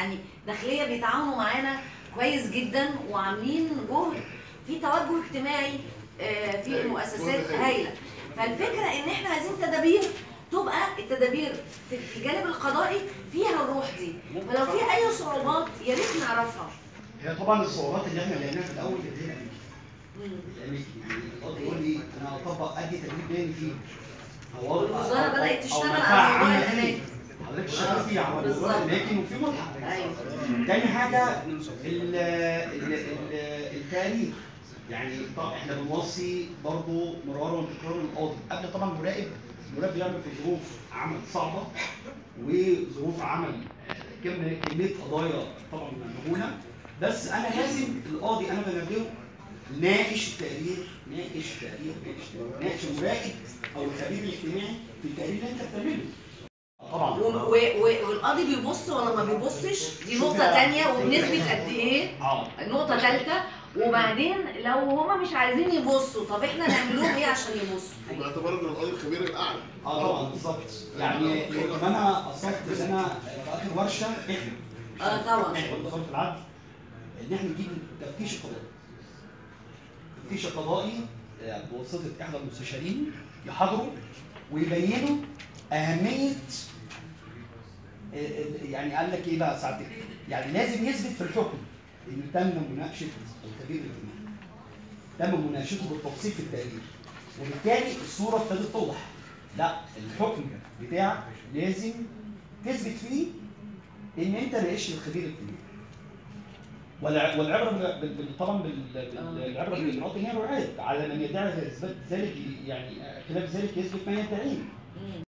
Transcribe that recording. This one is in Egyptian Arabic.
يعني داخليه بيتعاونوا معانا كويس جدا وعاملين جهد في توجه اجتماعي آه، في المؤسسات هايله فالفكره ان احنا عايزين تدابير تبقى التدابير في في الجانب القضائي فيها الروح دي فلو في اي صعوبات يا ريت نعرفها هي طبعا الصعوبات اللي احنا لقيناها في الاول كانت هنا دي. مم. يعني يعني القاضي يقول لي انا اطبق ادي تدريب تاني فيه أو أطبق- والوزارة أو- بدأت أو تشتغل مدفع على موضوع عامة فيه. الأماكن. حضرتك اشتغل فيه على موضوع بالظبط. الاماكن وفي ملحق ايوه تاني حاجه ال ال ال التاريخ يعني طبعا احنا بنوصي برضه مرارا وتكرارا القاضي قبل طبعا المراقب المراقب بيعمل في ظروف عمل صعبه وظروف عمل آه، كم كميه قضايا طبعا مهوله بس انا لازم القاضي انا بنبهه ناقش التقرير ناقش التقرير ناقش التقرير، ناقش المراقب او الخبير الاجتماعي في التقرير اللي انت بتعمله طبعا و- و- و- والقاضي بيبص ولا ما بيبصش دي نقطة تانية وبنسبة قد ايه اه نقطة تالتة وبعدين لو هما مش عايزين يبصوا طب احنا نعمل لهم ايه عشان يبصوا؟ باعتبار ان القاضي الخبير الاعلى اه طبعا بالظبط يعني لما انا قصدت ان انا في اخر ورشه احنا اه طبعا احنا وزاره العدل ان احنا نجيب التفتيش القضائي التفتيش القضائي آه، بواسطه احدى المستشارين يحاضروا ويبينوا اهميه آه، آه، يعني قال لك ايه بقى ساعتها يعني لازم يثبت في الحكم انه تم مناقشه الخبير الاجتماعي تم مناقشته بالتفصيل في التقرير وبالتالي الصوره ابتدت توضح لا الحكم بتاعك لازم تثبت فيه ان انت ناقشت الخبير الاجتماعي والع- والعبره بال- بال- بال- طبعا بال- بال- العبره بالاجراءات هي الوعاد على من يدعي اثبات ذلك يعني خلاف ذلك يثبت ما يدعيه